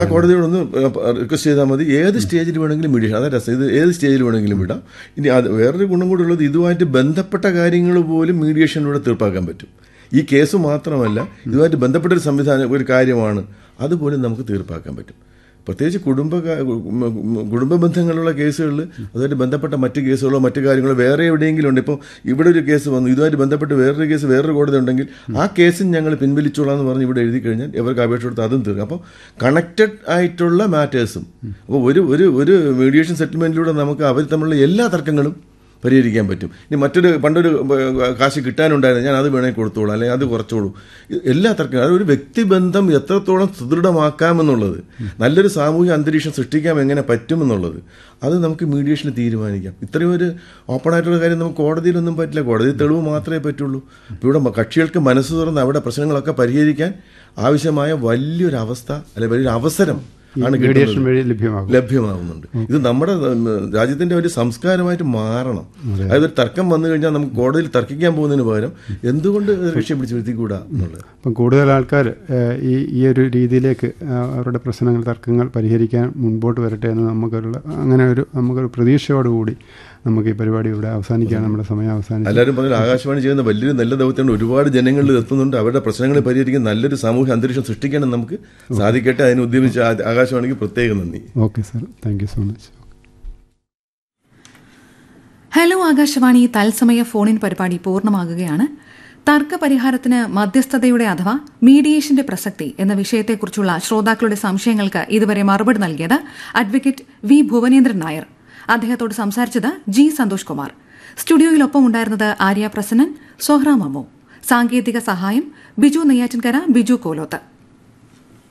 ആ കോടതിയോടൊന്ന് റിക്വസ്റ്റ് ചെയ്താൽ മതി ഏത് സ്റ്റേജിൽ വേണമെങ്കിലും മീഡിയേഷൻ അതാ രസം ഇത് ഏത് സ്റ്റേജിൽ വേണമെങ്കിലും വിടാം ഇനി അത് വേറൊരു ഗുണം കൂടി ഉള്ളത് ഇതുമായിട്ട് ബന്ധപ്പെട്ട കാര്യങ്ങൾ പോലും മീഡിയേഷനിലൂടെ തീർപ്പാക്കാൻ പറ്റും ഈ കേസ് മാത്രമല്ല ഇതുമായിട്ട് ബന്ധപ്പെട്ട ഒരു സംവിധാനം ഒരു കാര്യമാണ് അതുപോലും നമുക്ക് തീർപ്പാക്കാൻ പറ്റും പ്രത്യേകിച്ച് കുടുംബ കാ- കുടുംബ ബന്ധങ്ങളുള്ള കേസുകളിൽ അതുമായിട്ട് ബന്ധപ്പെട്ട മറ്റ് കേസുകളോ മറ്റു കാര്യങ്ങളോ വേറെ എവിടെയെങ്കിലും ഉണ്ട് ഇപ്പോൾ ഇവിടെ ഒരു കേസ് വന്നു ഇതുമായിട്ട് ബന്ധപ്പെട്ട് വേറൊരു കേസ് വേറൊരു കോടതി ഉണ്ടെങ്കിൽ ആ കേസും ഞങ്ങൾ പിൻവലിച്ചോളാം എന്ന് പറഞ്ഞ് ഇവിടെ എഴുതി കഴിഞ്ഞാൽ ഇവർക്ക് അപേക്ഷ കൊടുത്ത് അതും തീർക്കും അപ്പോൾ കണക്റ്റഡ് ആയിട്ടുള്ള മാറ്റേഴ്സും അപ്പോൾ ഒരു ഒരു ഒരു മീഡിയേഷൻ സെറ്റിൽമെന്റിലൂടെ നമുക്ക് അവർ തമ്മിലുള്ള എല്ലാ തർക്കങ്ങളും പരിഹരിക്കാൻ പറ്റും ഇനി മറ്റൊരു പണ്ടൊരു ഏഹ്, കാശ് കിട്ടാനുണ്ടായിരുന്നു ഞാൻ അത് വേണമെങ്കിൽ കൊടുത്തോളൂ അല്ലെങ്കിൽ അത് കുറച്ചോളൂ ഇത് എല്ലാ തർക്കം അതൊരു വ്യക്തിബന്ധം എത്രത്തോളം സുദൃഢമാക്കാമെന്നുള്ളത് നല്ലൊരു സാമൂഹിക അന്തരീക്ഷം സൃഷ്ടിക്കാൻ എങ്ങനെ പറ്റുമെന്നുള്ളത് അത് നമുക്ക് മീഡിയേഷനിൽ തീരുമാനിക്കാം ഇത്രയും ഒരു ഓപ്പൺ ആയിട്ടുള്ള കാര്യം നമുക്ക് കോടതിയിലൊന്നും പറ്റില്ല കോടതി തെളിവ് മാത്രമേ പറ്റുള്ളൂ ഇപ്പോൾ ഇവിടെ മ- കക്ഷികൾക്ക് മനസ്സ് തുറന്ന് അവിടെ പ്രശ്നങ്ങളൊക്കെ പരിഹരിക്കാൻ ആവശ്യമായ വലിയൊരു അവസ്ഥ അല്ലെങ്കിൽ വലിയൊരു അവസരം ആണ് മീഡിയേഷൻ കിട്ടുന്നത് വഴി ലഭ്യമാകും ലഭ്യമാകുന്നുണ്ട് ഇത് നമ്മുടെ ഉം, രാജ്യത്തിന്റെ ഒരു സംസ്കാരമായിട്ട് മാറണം അതായത് ഒരു തർക്കം വന്നു കഴിഞ്ഞാൽ നമുക്ക് കോടതിയിൽ തർക്കിക്കാൻ പോകുന്നതിന് പകരം എന്തുകൊണ്ട് ലക്ഷ്യം പിടിച്ച് വരുത്തിക്കൂടാ എന്നുള്ളത് അപ്പം കൂടുതൽ ആൾക്കാർ ഈ ഈ ഒരു രീതിയിലേക്ക് ആ, അവരുടെ പ്രശ്നങ്ങൾ തർക്കങ്ങൾ പരിഹരിക്കാൻ മുൻപോട്ട് വരട്ടെ എന്ന് നമുക്കൊരു അങ്ങനെ ഒരു നമുക്കൊരു പ്രതീക്ഷയോടുകൂടി നമുക്ക് ഈ പരിപാടി ഇവിടെ അവസാനിക്കുകയാണ് നമ്മുടെ സമയം അവസാനിച്ചു എല്ലാവരും പറഞ്ഞു ആകാശവാണി ചെയ്യുന്ന വലിയൊരു നല്ല ദൗത്യമുണ്ട് ഒരുപാട് ജനങ്ങളിൽ എത്തുന്നുണ്ട് അവരുടെ പ്രശ്നങ്ങൾ പരിഹരിക്കാൻ നല്ലൊരു സാമൂഹ്യ അന്തരീക്ഷം സൃഷ്ടിക്കാൻ നമുക്ക് സാധിക്കട്ടെ അതിന് ഉദ്യമിച്ച ആ- ആകാശവാണിക്ക് പ്രത്യേകം നന്ദി okay sir thank you so much hello Akashvani തത്സമയ ഫോണിൻ പരിപാടി പൂർണ്ണമാകുകയാണ് തർക്ക പരിഹാരത്തിന് മധ്യസ്ഥതയുടെ അഥവാ മീഡിയേഷന്റെ പ്രസക്തി എന്ന വിഷയത്തെക്കുറിച്ചുള്ള ശ്രോതാക്കളുടെ സംശയങ്ങൾക്ക് ഇതുവരെ മറുപടി നൽകിയത് അഡ്വക്കേറ്റ് വി ഭുവനേന്ദ്രൻ നായർ അദ്ദേഹത്തോട് സംസാരിച്ചത് ജി സന്തോഷ് കുമാർ സ്റ്റുഡിയോയിലൊപ്പം ഉണ്ടായിരുന്നത് ആര്യ പ്രസന്നൻ സൊഹ്റ മമ്മു സാങ്കേതിക സഹായം ബിജു നെയ്യാറ്റിൻകര ബിജു കോലോത്ത്